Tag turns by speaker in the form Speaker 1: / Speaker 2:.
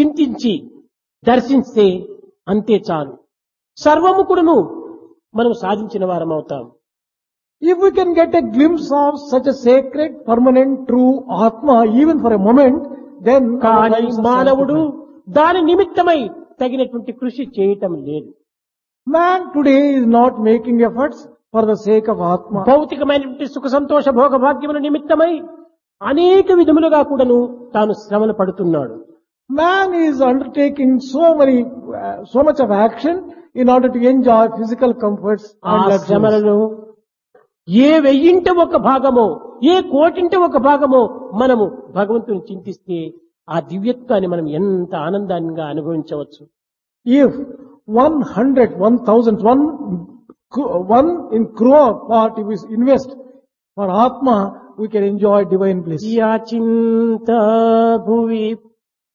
Speaker 1: చింతించి దర్శిస్తే అంతే చాలు సర్వము కూడాను మనం సాధించిన వారం అవుతాం
Speaker 2: If we can get a glimpse of such a sacred, permanent, true Atma, even for a moment, then our
Speaker 1: కానీ
Speaker 2: lives are
Speaker 1: మానవుడు
Speaker 2: sanctified.
Speaker 1: దాని నిమిత్తమై తగినటువంటి కృషి చేయటం లేదు
Speaker 2: Man today is not making efforts for the sake of Atma.
Speaker 1: భౌతికమైనటువంటి సుఖ సంతోష భోగ భాగ్యముల నిమిత్తమై అనేక విధములుగా కూడాను తాను శ్రమలు పడుతున్నాడు
Speaker 2: Man is undertaking so many, uh, so much of action in order to enjoy physical comforts
Speaker 1: ఆ
Speaker 2: and luxuries.
Speaker 1: శ్రమలలో ఏ వెయ్యింట ఒక భాగమో ఏ కోటింట ఒక భాగమో మనము భగవంతుని చింతిస్తే ఆ దివ్యత్వాన్ని మనం ఎంత ఆనందంగా అనుభవించవచ్చు
Speaker 2: If one hundred, one thousand, one, cro- one in crore part if we invest for Atma, we can enjoy divine bliss.
Speaker 1: యాచింత Bhuvi